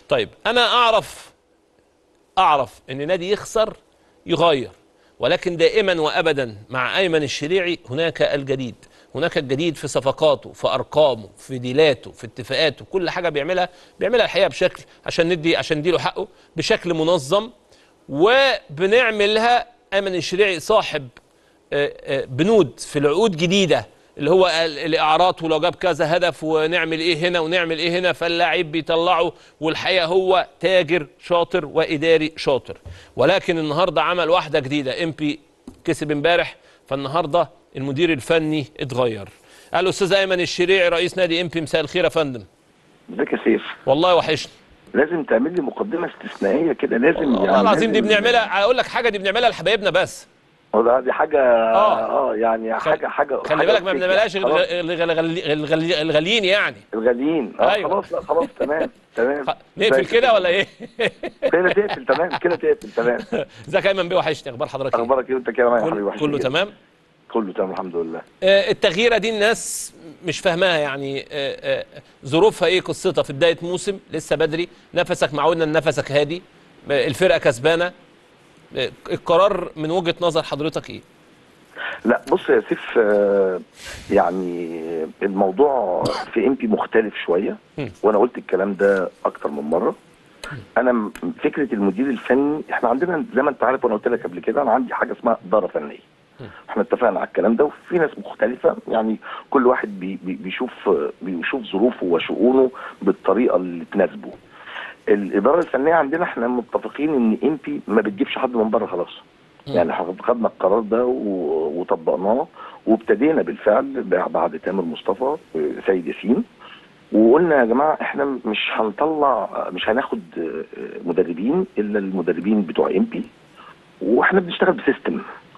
طيب انا اعرف اعرف ان نادي يخسر يغير ولكن دائما وابدا مع ايمن الشريعي هناك الجديد هناك الجديد في صفقاته في ارقامه في ديلاته في اتفاقاته كل حاجه بيعملها بيعملها الحقيقه بشكل عشان ندي عشان نديله حقه بشكل منظم وبنعملها ايمن الشريعي صاحب آه، آه، بنود في العقود جديده اللي هو ال- الاعارات ولو جاب كذا هدف ونعمل ايه هنا ونعمل ايه هنا فاللاعب بيطلعه والحقيقه هو تاجر شاطر واداري شاطر ولكن النهارده عمل واحده جديده ام بي كسب امبارح فالنهارده المدير الفني اتغير قال له استاذ ايمن الشريعي رئيس نادي ام بي مساء الخير يا فندم ازيك يا سيف والله وحشني لازم تعمل لي مقدمه استثنائيه كده لازم والله العظيم دي بنعملها اقول لك حاجه دي بنعملها لحبايبنا بس والله دي حاجه آه. اه يعني حاجه حاجه خلي حاجة بالك ما فكرة. بنعملهاش خلاص، الغ- الغ- الغ- الغاليين يعني الغاليين اه أيوة. خلاص لا خلاص تمام تمام خ- نقفل كده ولا ايه؟ كده تقفل تمام كده تقفل تمام ازيك يا ايمن بيه وحشني اخبار حضرتك ايه؟ اخبارك ايه وانت كده يا حبيبي كل- وحشني كله جدا. تمام؟ كله تمام الحمد لله آه، التغييره دي الناس مش فاهماها يعني آه، آه، ظروفها ايه قصتها في بدايه موسم لسه بدري نفسك معودنا ان نفسك هادي آه، الفرقه كسبانه آه، القرار من وجهه نظر حضرتك ايه؟ لا بص يا سيف آه، يعني الموضوع في ام بي مختلف شويه مم. وانا قلت الكلام ده اكتر من مره انا م- فكره المدير الفني احنا عندنا زي ما انت عارف وانا قلت لك قبل كده انا عندي حاجه اسمها اداره فنيه احنا اتفقنا على الكلام ده وفي ناس مختلفه يعني كل واحد بي بي بيشوف بيشوف ظروفه وشؤونه بالطريقه اللي تناسبه الاداره الفنيه عندنا احنا متفقين ان ام بي ما بتجيبش حد من بره خلاص يعني احنا خدنا القرار ده و- وطبقناه وابتدينا بالفعل بعد تامر مصطفى آه، سيد ياسين وقلنا يا جماعه احنا مش هنطلع مش هناخد آه، مدربين الا المدربين بتوع ام بي واحنا بنشتغل بسيستم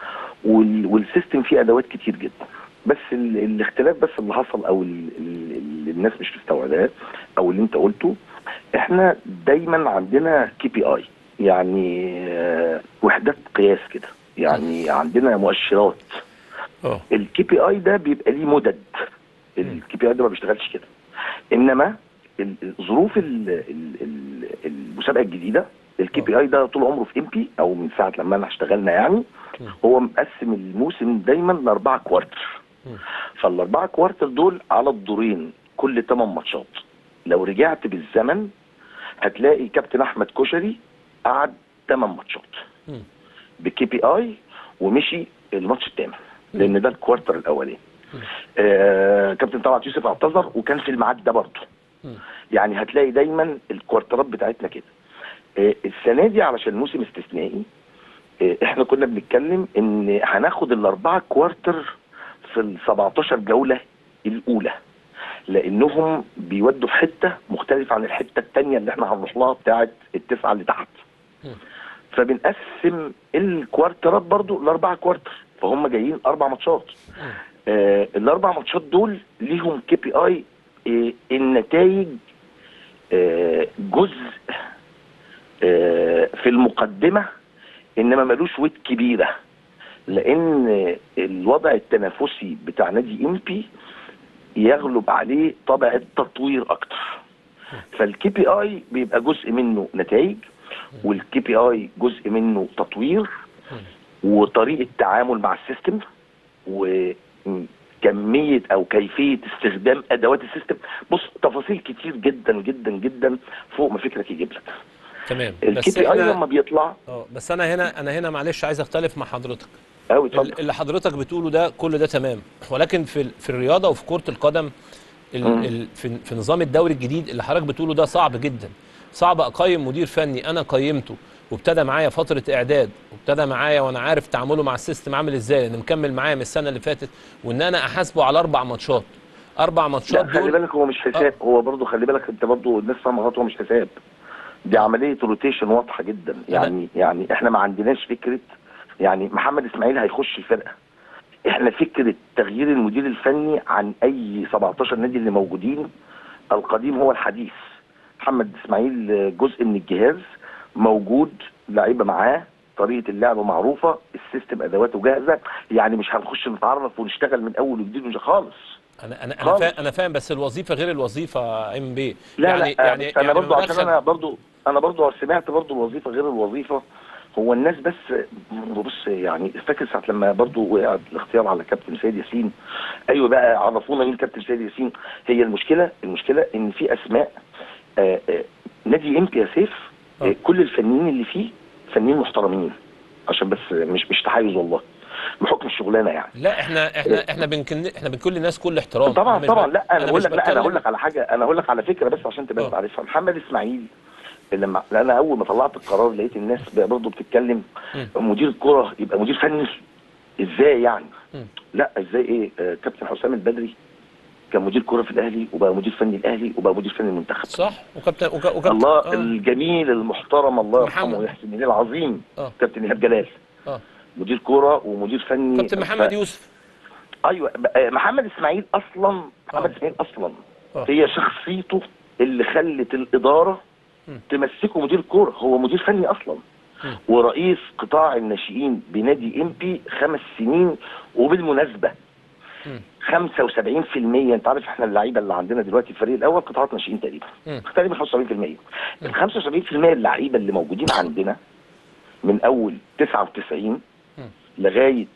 وال- والسيستم فيه ادوات كتير جدا بس ال- الاختلاف بس اللي حصل او ال- ال- اللي الناس مش مستوعباه او اللي انت قلته احنا دايما عندنا كي بي اي يعني آه، وحدات قياس كده يعني عندنا مؤشرات اه الكي بي اي ده بيبقى ليه مدد الكي بي اي ده ما بيشتغلش كده انما ال- ظروف ال- ال- ال- المسابقه الجديده الكي بي اي ده طول عمره في ام بي او من ساعه لما انا اشتغلنا يعني هو مقسم الموسم دايما لاربعه كوارتر فالاربعه كوارتر دول على الدورين كل 8 ماتشات لو رجعت بالزمن هتلاقي كابتن احمد كشري قعد 8 ماتشات مم. بكي بي اي ومشي الماتش الثامن لان ده الكوارتر الاولاني آه كابتن طلعت يوسف اعتذر وكان في الميعاد ده برضه مم. يعني هتلاقي دايما الكوارترات بتاعتنا كده آه السنه دي علشان موسم استثنائي آه احنا كنا بنتكلم ان هناخد الاربعه كوارتر في ال 17 جوله الاولى لانهم بيودوا في حته مختلفه عن الحته الثانيه اللي احنا هنروح لها بتاعه التسعه اللي تحت فبنقسم الكوارترات برضو لاربع كوارتر فهم جايين اربع ماتشات آه الاربع ماتشات دول ليهم كي بي اي آه النتائج آه جزء آه في المقدمه انما ملوش ويت كبيره لان الوضع التنافسي بتاع نادي ام بي يغلب عليه طابع التطوير اكتر فالكي بي اي بيبقى جزء منه نتائج والكي بي اي جزء منه تطوير وطريقه تعامل مع السيستم وكميه او كيفيه استخدام ادوات السيستم بص تفاصيل كتير جدا جدا جدا فوق ما فكرك يجيب لك تمام الكي بس بي اي لما احنا بيطلع اه بس انا هنا انا هنا معلش عايز اختلف مع حضرتك قوي ال- اتفضل اللي حضرتك بتقوله ده كل ده تمام ولكن في ال- في الرياضه وفي كره القدم ال مم. ال في, في نظام الدوري الجديد اللي حضرتك بتقوله ده صعب جدا صعب اقيم مدير فني انا قيمته وابتدى معايا فتره اعداد وابتدى معايا وانا عارف تعامله مع السيستم عامل ازاي لان مكمل معايا من السنه اللي فاتت وان انا احاسبه على اربع ماتشات اربع لا ماتشات خلي دول بالك هو مش حساب هو برضه خلي بالك انت برضه الناس فاهمه غلط هو مش حساب دي عمليه روتيشن واضحه جدا يعني يعني احنا ما عندناش فكره يعني محمد اسماعيل هيخش الفرقه احنا فكره تغيير المدير الفني عن اي 17 نادي اللي موجودين القديم هو الحديث محمد اسماعيل جزء من الجهاز موجود لعيبه معاه طريقه اللعب معروفه السيستم ادواته جاهزه يعني مش هنخش نتعرف ونشتغل من اول وجديد مش خالص انا انا انا خالص. فاهم انا فاهم بس الوظيفه غير الوظيفه يا ام بيه لا يعني لا يعني بس انا يعني برضو عشان مدخل- انا برضو انا برضو سمعت برضو الوظيفه غير الوظيفه هو الناس بس بص يعني فاكر ساعه لما برضو وقع الاختيار على كابتن سيد ياسين ايوه بقى عرفونا مين كابتن سيد ياسين هي المشكله المشكله ان في اسماء آه آه نادي امتى يا سيف آه. آه كل الفنيين اللي فيه فنيين محترمين عشان بس مش مش تحيز والله بحكم الشغلانه يعني لا احنا احنا احنا بنكن احنا بنكون للناس كل احترام طبعا أنا مش طبعا ب- لا انا بقول مش لك لا انا بتكلم- هقول لك على حاجه انا هقول لك على فكره بس عشان تبقى آه. انت عارفها محمد اسماعيل لما انا اول ما طلعت القرار لقيت الناس بقى برضه بتتكلم مم. مدير الكره يبقى مدير فني ازاي يعني مم. لا ازاي ايه آه كابتن حسام البدري كان مدير كره في الاهلي وبقى مدير فني الاهلي وبقى مدير فني المنتخب صح وكابتن وك- وكابتن الله آه. الجميل المحترم الله يرحمه محمد. ويحسن اليه العظيم آه. كابتن ايهاب جلال اه مدير كوره ومدير فني كابتن محمد ف- يوسف ايوه ب- آه، محمد اسماعيل اصلا محمد آه. اسماعيل اصلا آه. هي شخصيته اللي خلت الاداره مم. تمسكه مدير كوره هو مدير فني اصلا مم. ورئيس قطاع الناشئين بنادي ام بي خمس سنين وبالمناسبه مم. 75% انت عارف احنا اللعيبه اللي عندنا دلوقتي الفريق الاول قطاعات ناشئين تقريبا مم. تقريبا 75% ال 75% اللعيبه اللي موجودين عندنا من اول 99 مم. لغايه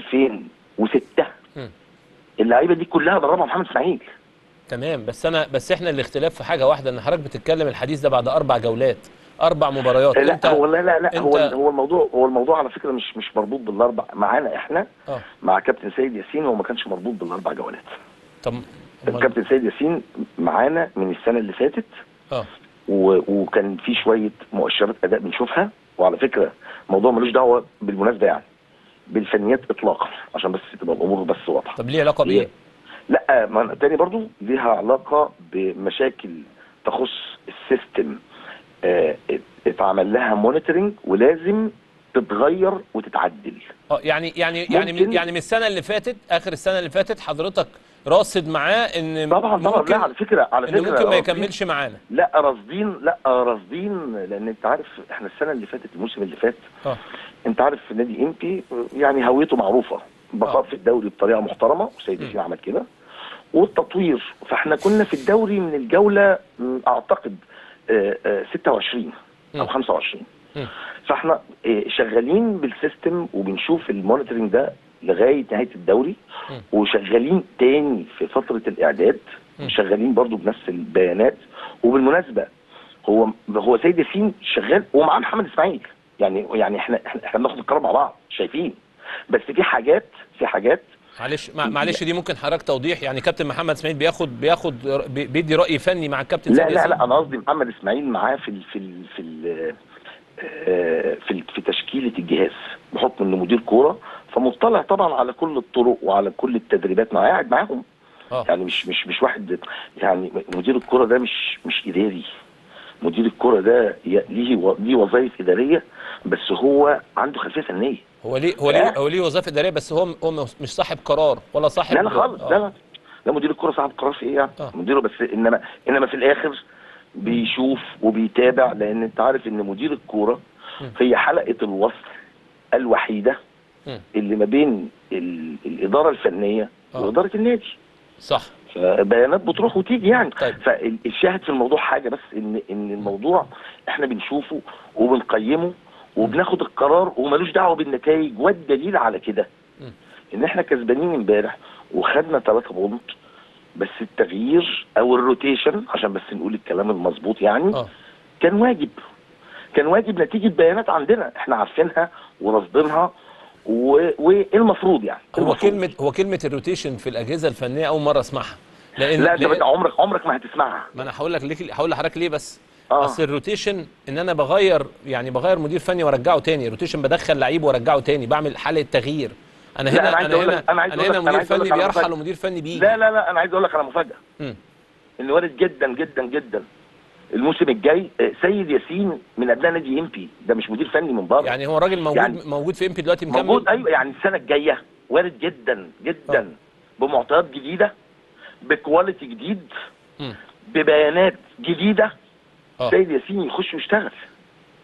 2006 مم. اللعيبه دي كلها دربها محمد اسماعيل تمام بس انا بس احنا الاختلاف في حاجه واحده ان حضرتك بتتكلم الحديث ده بعد اربع جولات اربع مباريات لا انت هو لا لا لا هو أنت- هو الموضوع هو الموضوع على فكره مش مش مربوط بالاربع معانا احنا اه مع كابتن سيد ياسين هو ما كانش مربوط بالاربع جولات طب أمال- كابتن سيد ياسين معانا من السنه اللي فاتت اه و... وكان في شويه مؤشرات اداء بنشوفها وعلى فكره الموضوع ملوش دعوه بالمناسبه يعني بالفنيات اطلاقا عشان بس تبقى الامور بس واضحه طب ليه علاقه بايه؟ لا ما تاني برضو ليها علاقه بمشاكل تخص السيستم آه، ات- اتعمل لها مونيتورنج ولازم تتغير وتتعدل اه يعني يعني يعني من ممكن. يعني من السنه اللي فاتت اخر السنه اللي فاتت حضرتك راصد معاه ان طبعا طبعا ممكن لا على فكره على ان فكره ممكن ما راصدين- يكملش معانا لا راصدين لا راصدين لان انت عارف احنا السنه اللي فاتت الموسم اللي فات اه انت عارف نادي امبي يعني هويته معروفه بقاء آه. في الدوري بطريقه محترمه وسيد ياسين عمل كده والتطوير فاحنا كنا في الدوري من الجوله م، اعتقد آه، آه، 26 او مم. 25 مم. فاحنا آه، شغالين بالسيستم وبنشوف المونيتورنج ده لغايه نهايه الدوري مم. وشغالين تاني في فتره الاعداد مم. شغالين برضو بنفس البيانات وبالمناسبه هو هو سيد ياسين شغال ومعاه محمد اسماعيل يعني يعني احنا احنا احنا بناخد القرار مع بعض شايفين بس في حاجات في حاجات معلش مع- معلش دي ممكن حضرتك توضيح يعني كابتن محمد اسماعيل بياخد بياخد بي- بيدي راي فني مع الكابتن لا سيد لا ياسين؟ لا انا قصدي محمد اسماعيل معاه في ال في ال في ال آه، في ال- في تشكيله الجهاز بحكم انه مدير كوره فمطلع طبعا على كل الطرق وعلى كل التدريبات ما قاعد معاهم اه يعني مش مش مش واحد يعني مدير الكوره ده مش مش اداري مدير الكوره ده ي- ليه و- ليه وظائف اداريه بس هو عنده خلفيه فنيه هو ليه هو ليه هو ليه وظيفه اداريه بس هو هو مش صاحب قرار ولا صاحب لا لا خالص آه. لا لا لا مدير الكوره صاحب قرار في ايه يعني آه. مديره بس انما انما في الاخر بيشوف وبيتابع لان انت عارف ان مدير الكوره م. هي حلقه الوصل الوحيده م. اللي ما بين ال- الاداره الفنيه آه. واداره النادي صح فبيانات بتروح وتيجي يعني طيب. فالشاهد في الموضوع حاجه بس ان ان الموضوع احنا بنشوفه وبنقيمه وبناخد القرار وملوش دعوه بالنتائج والدليل على كده م. ان احنا كسبانين امبارح وخدنا ثلاثة بونت بس التغيير او الروتيشن عشان بس نقول الكلام المظبوط يعني اه كان واجب كان واجب نتيجه بيانات عندنا احنا عارفينها ورصدينها و- والمفروض يعني هو المفروض. كلمه هو كلمه الروتيشن في الاجهزه الفنيه اول مره اسمعها لان لا انت لأن- بت- عمرك عمرك ما هتسمعها ما انا هقول لك ليه هقول لحضرتك ليه بس آه. اصل الروتيشن ان انا بغير يعني بغير مدير فني وارجعه تاني الروتيشن بدخل لعيب وارجعه تاني بعمل حاله تغيير انا لا، هنا أنا عايز انا أقول هنا لك- أنا عايز انا أقول هنا لك- أنا مدير عايز أقول فني لك على بيرحل مفاجأة. ومدير فني بيجي لا لا لا انا عايز اقول لك على مفاجاه مم. ان وارد جدا جدا جدا الموسم الجاي آه، سيد ياسين من ابناء نادي امبي ده مش مدير فني من بره يعني هو راجل موجود يعني- موجود في امبي دلوقتي مكمل موجود ايوه يعني السنه الجايه وارد جدا جدا آه. بمعطيات جديده بكواليتي جديد مم. ببيانات جديده اه سيد ياسين يخش ويشتغل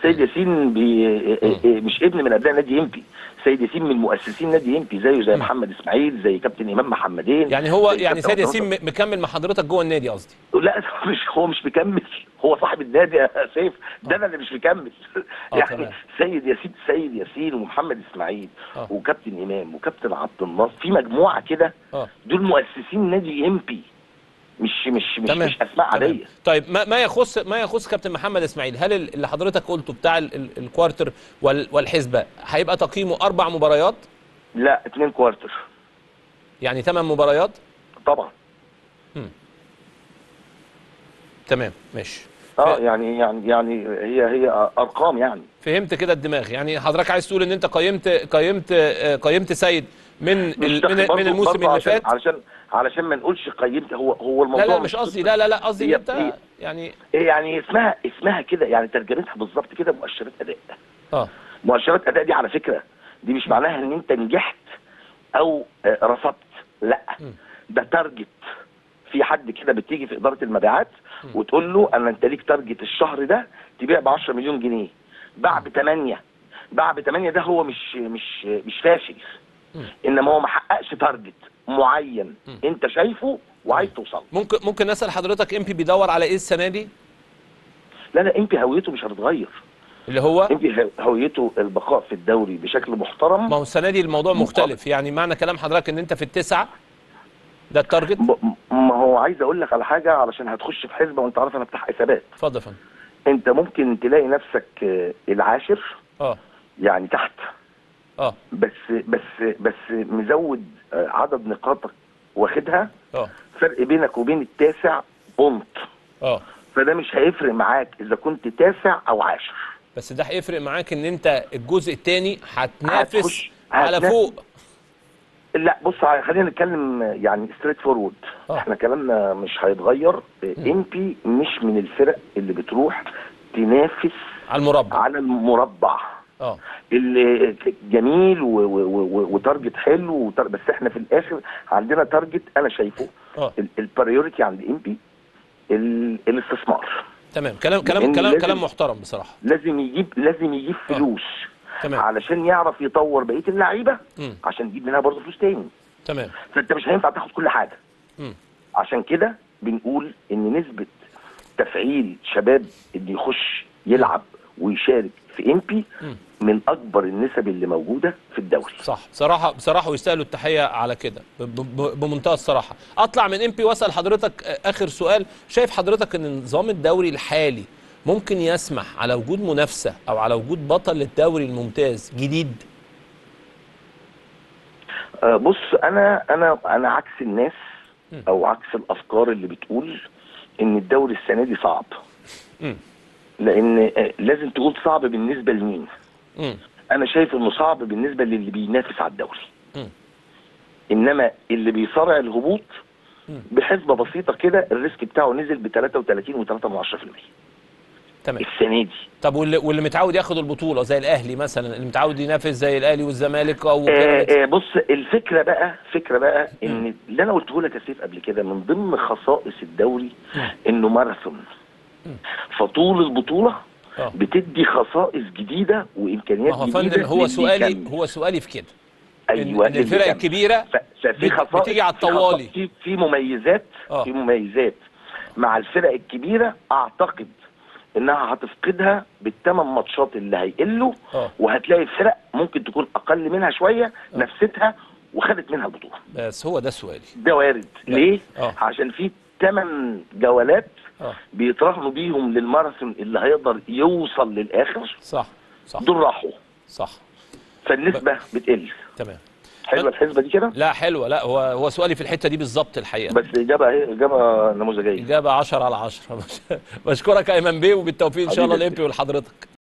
سيد ياسين بي... آه، آه، مش ابن من ابناء نادي امبي سيد ياسين من مؤسسين نادي امبي زيه زي محمد اسماعيل زي كابتن امام محمدين يعني هو زي يعني كابتن سيد عبد ياسين م- مكمل مع حضرتك جوه النادي قصدي لا مش هو مش مكمل هو صاحب النادي يا سيف ده انا اللي مش مكمل آه، يعني تمام. سيد ياسين سيد ياسين ومحمد اسماعيل آه. وكابتن امام وكابتن عبد الناصر في مجموعه كده اه دول مؤسسين نادي امبي مش مش مش, تمام مش اسماء تمام. عاديه طيب ما ما يخص ما يخص كابتن محمد اسماعيل هل ال- اللي حضرتك قلته بتاع ال- ال- الكوارتر وال- والحسبه هيبقى تقييمه اربع مباريات لا اتنين كوارتر يعني ثمان مباريات طبعا تمام ماشي اه ف- يعني يعني يعني هي هي ارقام يعني فهمت كده الدماغ يعني حضرتك عايز تقول ان انت قيمت قيمت آه، قيمت سيد من مش ال- دخل من, برضو- من الموسم برضو اللي عشان فات علشان علشان ما نقولش قيمت هو هو لا الموضوع لا مش قصدي لا لا لا قصدي ان هي- انت هي- يعني يعني اسمها اسمها كده يعني ترجمتها بالظبط كده مؤشرات اداء اه مؤشرات اداء دي على فكره دي مش معناها ان انت نجحت او آه، رفضت لا ده تارجت في حد كده بتيجي في اداره المبيعات وتقول له انا انت ليك تارجت الشهر ده تبيع ب 10 مليون جنيه باع ب 8 باع ب 8 ده هو مش مش مش فاشل انما هو ما حققش تارجت معين انت شايفه وعايز توصل ممكن ممكن نسال حضرتك ام بي بيدور على ايه السنه دي لا لا امبي هويته مش هتتغير اللي هو امبي هويته البقاء في الدوري بشكل محترم ما هو السنه دي الموضوع مختلف يعني معنى كلام حضرتك ان انت في التسعه ده التارجت ب- ما هو عايز اقول لك على حاجه علشان هتخش في حسبه وانت عارف انا بتاع حسابات اتفضل يا فندم انت ممكن تلاقي نفسك آه، العاشر اه يعني تحت اه بس بس بس مزود آه، عدد نقاطك واخدها اه فرق بينك وبين التاسع بونت اه فده مش هيفرق معاك اذا كنت تاسع او عاشر بس ده هيفرق معاك ان انت الجزء الثاني هتنافس هتخش- على هتنافس. فوق لا بص خلينا نتكلم آه، يعني ستريت فورورد آه. احنا كلامنا مش هيتغير امبي مش من الفرق اللي بتروح تنافس على المربع على المربع اه اللي جميل و- و- و- وتارجت حلو وتار... بس احنا في الاخر عندنا تارجت انا شايفه اه ال- البريوريتي عند امبي ال... الاستثمار تمام كلام كلام لأن كلام لازم- كلام محترم بصراحه لازم يجيب لازم يجيب فلوس تمام. علشان يعرف يطور بقيه اللعيبه مم. عشان يجيب منها برضه فلوس تاني تمام فانت مش هينفع تاخد كل حاجه مم. عشان كده بنقول ان نسبه تفعيل شباب اللي يخش يلعب ويشارك في امبي مم. من اكبر النسب اللي موجوده في الدوري صح بصراحه بصراحه ويستاهلوا التحيه على كده ب- ب- بمنتهى الصراحه اطلع من ام بي واسال حضرتك آه، اخر سؤال شايف حضرتك ان نظام الدوري الحالي ممكن يسمح على وجود منافسه او على وجود بطل للدوري الممتاز جديد آه، بص انا انا انا عكس الناس او عكس الافكار اللي بتقول ان الدوري السنه دي صعب مم. لان آه، لازم تقول صعب بالنسبه لمين مم. انا شايف انه صعب بالنسبه للي بينافس على الدوري مم. انما اللي بيصارع الهبوط مم. بحسبه بسيطه كده الريسك بتاعه نزل ب 33 و3 تمام السنه دي طب واللي, واللي متعود ياخد البطوله زي الاهلي مثلا اللي متعود ينافس زي الاهلي والزمالك او آه بيراميدز آه بص الفكره بقى فكره بقى ان اللي انا قلته لك يا سيف قبل كده من ضمن خصائص الدوري انه ماراثون فطول البطوله آه. بتدي خصائص جديده ما وامكانيات هو جديده فندم هو للي سؤالي يكمل. هو سؤالي في كده ايوه إن- إن الفرق للي يكمل. الكبيره ف- ففي بت- خصائص بتيجي على في خصائص- الطوالي. في في مميزات آه. في مميزات مع الفرق الكبيره اعتقد انها هتفقدها بالثمان ماتشات اللي هيقلوا آه. وهتلاقي فرق ممكن تكون اقل منها شويه نفستها وخدت منها البطوله بس هو ده سؤالي ده وارد لا. ليه آه. عشان في ثمان جولات اه بيتراهنوا بيهم للماراثون اللي هيقدر يوصل للاخر صح صح دول راحوا صح فالنسبه بتقل تمام حلوه الحسبه دي كده لا حلوه لا هو هو سؤالي في الحته دي بالظبط الحقيقه بس اجابه ايه اجابه نموذجيه اجابه 10 على 10 بشكرك يا ايمن بيه وبالتوفيق ان شاء الله حبيبي. الامبي ولحضرتك